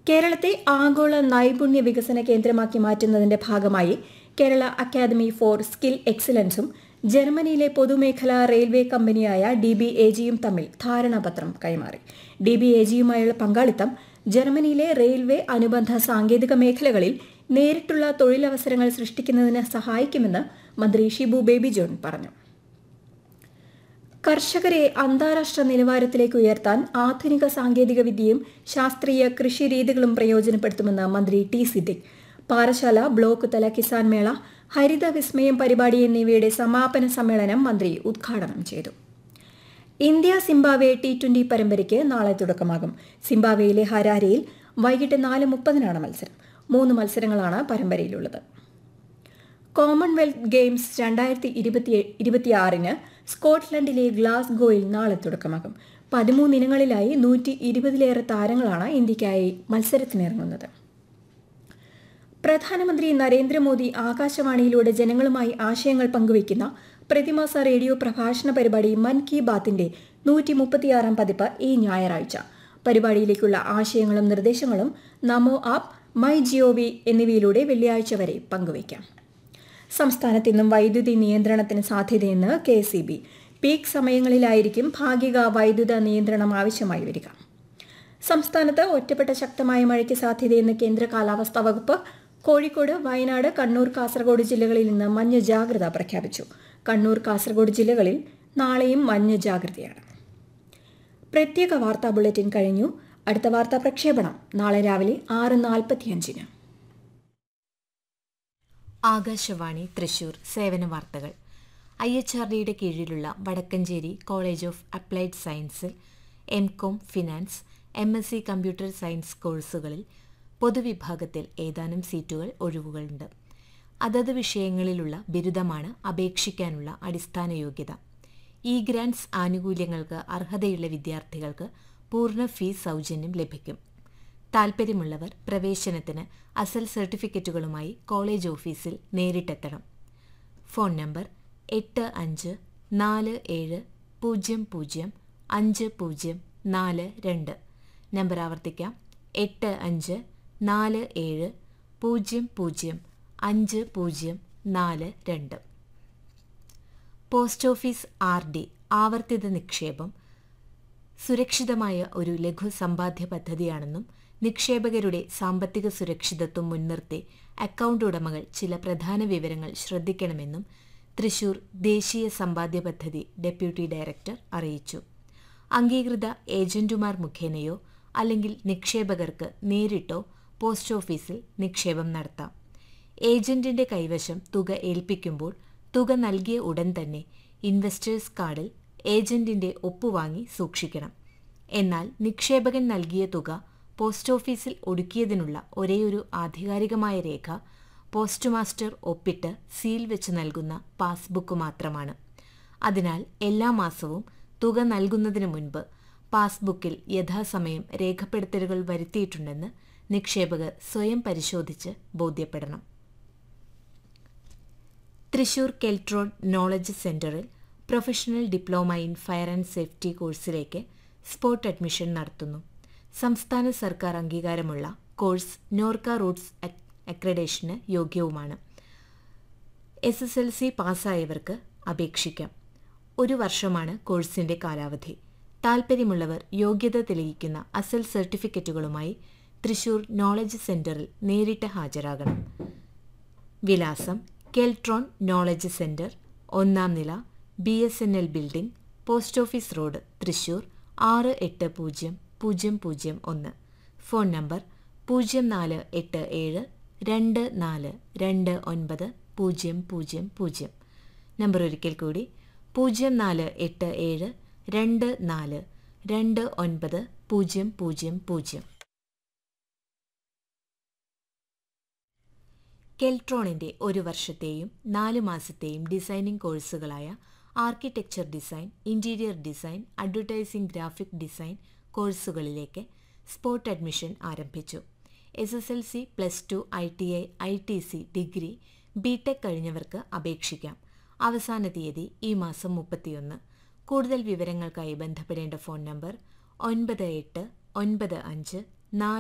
കേരളത്തെ ആഗോള നൈപുണ്യ വികസന കേന്ദ്രമാക്കി മാറ്റുന്നതിന്റെ ഭാഗമായി കേരള അക്കാദമി ഫോർ സ്കിൽ എക്സലൻസും ജർമ്മനിയിലെ പൊതുമേഖലാ റെയിൽവേ കമ്പനിയായ ഡി ബി എ ജിയും തമ്മിൽ ധാരണാപത്രം കൈമാറി ഡി ബി എ ജിയുമായുള്ള പങ്കാളിത്തം ജർമ്മനിയിലെ റെയിൽവേ അനുബന്ധ സാങ്കേതിക മേഖലകളിൽ നേരിട്ടുള്ള തൊഴിലവസരങ്ങൾ സൃഷ്ടിക്കുന്നതിന് സഹായിക്കുമെന്ന് മന്ത്രി ഷിബു ബേബി ജോൺ പറഞ്ഞു കർഷകരെ അന്താരാഷ്ട്ര നിലവാരത്തിലേക്ക് ഉയർത്താൻ ആധുനിക സാങ്കേതിക വിദ്യയും ശാസ്ത്രീയ കൃഷി രീതികളും പ്രയോജനപ്പെടുത്തുമെന്ന് മന്ത്രി ടി സിദ്ദിഖ് പാറശാല ബ്ലോക്ക് തല കിസാൻ മേള ഹരിത വിസ്മയം പരിപാടി എന്നിവയുടെ സമാപന സമ്മേളനം മന്ത്രി ഉദ്ഘാടനം ചെയ്തു ഇന്ത്യ സിംബാബ്വെ ടി ട്വന്റി പരമ്പരയ്ക്ക് നാളെ തുടക്കമാകും സിംബാബ്വെയിലെ ഹരാരയിൽ വൈകിട്ട് നാല് മുപ്പതിനാണ് മത്സരം മൂന്ന് മത്സരങ്ങളാണ് പരമ്പരയിലുള്ളത് കോമൺവെൽത്ത് ഗെയിംസ് രണ്ടായിരത്തി ഇരുപത്തി ഇരുപത്തിയാറിന് സ്കോട്ട്ലൻഡിലെ ഗ്ലാസ്ഗോയിൽ നാളെ തുടക്കമാകും പതിമൂന്ന് ഇനങ്ങളിലായി നൂറ്റി ഇരുപതിലേറെ താരങ്ങളാണ് ഇന്ത്യയ്ക്കായി മത്സരത്തിനിറങ്ങുന്നത് പ്രധാനമന്ത്രി നരേന്ദ്രമോദി ആകാശവാണിയിലൂടെ ജനങ്ങളുമായി ആശയങ്ങൾ പങ്കുവയ്ക്കുന്ന പ്രതിമാസ റേഡിയോ പ്രഭാഷണ പരിപാടി മൻ കി ബാത്തിന്റെ നൂറ്റി മുപ്പത്തിയാറാം പതിപ്പ് ഈ ഞായറാഴ്ച പരിപാടിയിലേക്കുള്ള ആശയങ്ങളും നിർദ്ദേശങ്ങളും നമോ ആപ്പ് മൈ ജിഒവി എന്നിവയിലൂടെ വെള്ളിയാഴ്ച വരെ പങ്കുവയ്ക്കാം സംസ്ഥാനത്ത് ഇന്നും വൈദ്യുതി നിയന്ത്രണത്തിന് സാധ്യതയെന്ന് കെ സി ബി പീക്ക് സമയങ്ങളിലായിരിക്കും ഭാഗിക വൈദ്യുത നിയന്ത്രണം ആവശ്യമായി വരിക സംസ്ഥാനത്ത് ഒറ്റപ്പെട്ട ശക്തമായ മഴയ്ക്ക് സാധ്യതയെന്ന് കേന്ദ്ര കാലാവസ്ഥാ വകുപ്പ് കോഴിക്കോട് വയനാട് കണ്ണൂർ കാസർഗോഡ് ജില്ലകളിൽ നിന്ന് മഞ്ഞ ജാഗ്രത പ്രഖ്യാപിച്ചു കണ്ണൂർ കാസർഗോഡ് ജില്ലകളിൽ നാളെയും മഞ്ഞ ജാഗ്രതയാണ് പ്രത്യേക വാർത്താ ബുള്ളറ്റിൻ കഴിഞ്ഞു അടുത്ത വാർത്താ പ്രക്ഷേപണം നാളെ രാവിലെ ആറ് നാൽപ്പത്തിയഞ്ചിന് ആകാശവാണി തൃശൂർ സേവന വാർത്തകൾ ഐ എച്ച് ആർ ഡിയുടെ കീഴിലുള്ള വടക്കഞ്ചേരി കോളേജ് ഓഫ് അപ്ലൈഡ് സയൻസിൽ M com finance M S C computer science കോഴ്സുകളിൽ പൊതുവിഭാഗത്തിൽ ഏതാനും സീറ്റുകൾ ഒഴിവുകളുണ്ട് അതത് വിഷയങ്ങളിലുള്ള ബിരുദമാണ് അപേക്ഷിക്കാനുള്ള അടിസ്ഥാന യോഗ്യത ഇ ഗ്രാൻസ് ആനുകൂല്യങ്ങൾക്ക് അർഹതയുള്ള വിദ്യാർത്ഥികൾക്ക് പൂർണ്ണ ഫീസ് സൗജന്യം ലഭിക്കും താൽപ്പര്യമുള്ളവർ പ്രവേശനത്തിന് അസൽ സർട്ടിഫിക്കറ്റുകളുമായി കോളേജ് ഓഫീസിൽ നേരിട്ടെത്തണം ഫോൺ നമ്പർ എട്ട് അഞ്ച് നാല് ഏഴ് പൂജ്യം പൂജ്യം അഞ്ച് പൂജ്യം നാല് രണ്ട് നമ്പർ ആവർത്തിക്കാം എട്ട് അഞ്ച് നാല് ഏഴ് പൂജ്യം പൂജ്യം അഞ്ച് പൂജ്യം നാല് രണ്ട് പോസ്റ്റ് ഓഫീസ് ആർ ഡി ആവർത്തിത നിക്ഷേപം സുരക്ഷിതമായ ഒരു ലഘു സമ്പാദ്യ പദ്ധതിയാണെന്നും നിക്ഷേപകരുടെ സാമ്പത്തിക സുരക്ഷിതത്വം മുൻനിർത്തി അക്കൗണ്ട് ഉടമകൾ ചില പ്രധാന വിവരങ്ങൾ ശ്രദ്ധിക്കണമെന്നും തൃശൂർ ദേശീയ സമ്പാദ്യ പദ്ധതി ഡെപ്യൂട്ടി ഡയറക്ടർ അറിയിച്ചു അംഗീകൃത ഏജന്റുമാർ മുഖേനയോ അല്ലെങ്കിൽ നിക്ഷേപകർക്ക് നേരിട്ടോ പോസ്റ്റ് ഓഫീസിൽ നിക്ഷേപം നടത്താം ഏജന്റിന്റെ കൈവശം തുക ഏൽപ്പിക്കുമ്പോൾ തുക നൽകിയ ഉടൻ തന്നെ ഇൻവെസ്റ്റേഴ്സ് കാർഡിൽ ഏജന്റിന്റെ ഒപ്പുവാങ്ങി സൂക്ഷിക്കണം എന്നാൽ നിക്ഷേപകൻ നൽകിയ തുക പോസ്റ്റ് ഓഫീസിൽ ഒടുക്കിയതിനുള്ള ഒരേയൊരു ആധികാരികമായ രേഖ പോസ്റ്റ് മാസ്റ്റർ ഒപ്പിട്ട് സീൽ വെച്ച് നൽകുന്ന പാസ്ബുക്ക് മാത്രമാണ് അതിനാൽ എല്ലാ മാസവും തുക നൽകുന്നതിന് മുൻപ് പാസ്ബുക്കിൽ യഥാസമയം രേഖപ്പെടുത്തലുകൾ വരുത്തിയിട്ടുണ്ടെന്ന് നിക്ഷേപകർ സ്വയം പരിശോധിച്ച് ബോധ്യപ്പെടണം തൃശൂർ കെൽട്രോൺ നോളജ് സെന്ററിൽ professional diploma in fire and safety കോഴ്സിലേക്ക് സ്പോട്ട് അഡ്മിഷൻ നടത്തുന്നു സംസ്ഥാന സർക്കാർ അംഗീകാരമുള്ള കോഴ്സ് നോർക്ക റൂട്ട്സ് അക്രഡേഷന് യോഗ്യവുമാണ് എസ് എസ് എൽ സി പാസ്സായവർക്ക് അപേക്ഷിക്കാം ഒരു വർഷമാണ് കോഴ്സിന്റെ കാലാവധി താൽപ്പര്യമുള്ളവർ യോഗ്യത തെളിയിക്കുന്ന അസൽ സർട്ടിഫിക്കറ്റുകളുമായി തൃശൂർ നോളജ് സെന്ററിൽ നേരിട്ട് ഹാജരാകണം വിലാസം കെൽട്രോൺ നോളജ് സെന്റർ ഒന്നാം നില B S N L building post office road Thrissur ആറ് എട്ട് പൂജ്യം പൂജ്യം പൂജ്യം ഒന്ന് ഫോൺ നമ്പർ പൂജ്യം നാല് എട്ട് ഏഴ് രണ്ട് നാല് രണ്ട് ഒൻപത് പൂജ്യം പൂജ്യം പൂജ്യം നമ്പർ ഒരിക്കൽ കൂടി പൂജ്യം നാല് എട്ട് ഏഴ് രണ്ട് നാല് രണ്ട് ഒൻപത് പൂജ്യം പൂജ്യം പൂജ്യം കെൽട്രോണിന്റെ ഒരു വർഷത്തെയും നാല് മാസത്തെയും ഡിസൈനിംഗ് കോഴ്സുകളായ architecture design interior design advertising graphic design കോഴ്സുകളിലേക്ക് സ്പോട്ട് അഡ്മിഷൻ ആരംഭിച്ചു S S L C plus two I T I I T C degree B tech കഴിഞ്ഞവർക്ക് അപേക്ഷിക്കാം അവസാന തീയതി ഈ മാസം മുപ്പത്തിയൊന്ന് കൂടുതൽ വിവരങ്ങൾക്കായി ബന്ധപ്പെടേണ്ട ഫോൺ നമ്പർ ഒൻപത് എട്ട് ഒൻപത് അഞ്ച് നാല്